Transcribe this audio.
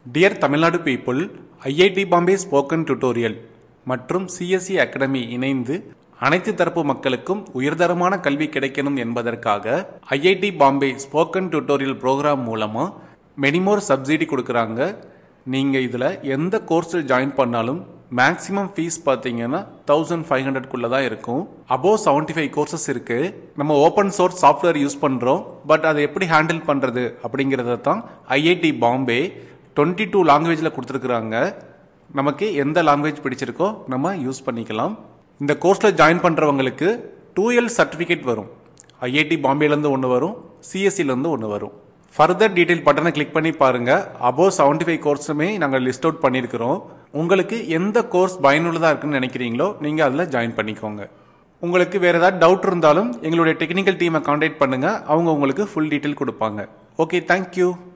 dear Tamil Nadu people IIT Bombay spoken tutorial மற்றும் CSC academy இணைந்து அனைத்து தரப்பு மக்களுக்கும் உயர்தரமான கல்வி கிடைக்கணும் என்பதற்காக IIT Bombay spoken tutorial programme மூலமாக மெனிமோர் சப்சிடி கொடுக்குறாங்க நீங்கள் இதில் எந்த கோர்ஸில் ஜாயின் பண்ணாலும் மேக்ஸிமம் ஃபீஸ் பார்த்தீங்கன்னா தௌசண்ட் ஃபைவ் ஹண்ட்ரட்குள்ளே தான் இருக்கும் அபோவ் செவன்ட்டி ஃபைவ் கோர்சஸ் இருக்குது நம்ம ஓப்பன் சோர்ஸ் சாஃப்ட்வேர் யூஸ் பண்ணுறோம் பட் அதை எப்படி ஹேண்டில் பண்ணுறது அப்படிங்கிறத தான் ஐஐடி பாம்பே டுவெண்ட்டி டூ லாங்குவேஜில் கொடுத்துருக்குறாங்க நமக்கு எந்த லாங்குவேஜ் பிடிச்சிருக்கோ நம்ம யூஸ் பண்ணிக்கலாம் இந்த கோர்ஸில் ஜாயின் பண்ணுறவங்களுக்கு டூ எல் சர்டிஃபிகேட் வரும் ஐஐடி பாம்பேலேருந்து ஒன்று வரும் சிஎஸ்சிலேருந்து ஒன்று வரும் ஃபர்தர் டீட்டெயில் பட்டனை கிளிக் பண்ணி பாருங்கள் அபோவ் செவன்ட்டி ஃபைவ் கோர்ஸுமே நாங்கள் லிஸ்ட் அவுட் பண்ணியிருக்கிறோம் உங்களுக்கு எந்த கோர்ஸ் பயனுள்ளதாக இருக்குன்னு நினைக்கிறீங்களோ நீங்கள் அதில் ஜாயின் பண்ணிக்கோங்க உங்களுக்கு வேறு ஏதாவது டவுட் இருந்தாலும் எங்களுடைய டெக்னிக்கல் டீமை காண்டாக்ட் பண்ணுங்கள் அவங்க உங்களுக்கு ஃபுல் டீட்டெயில் கொடுப்பாங்க ஓகே தேங்க்யூ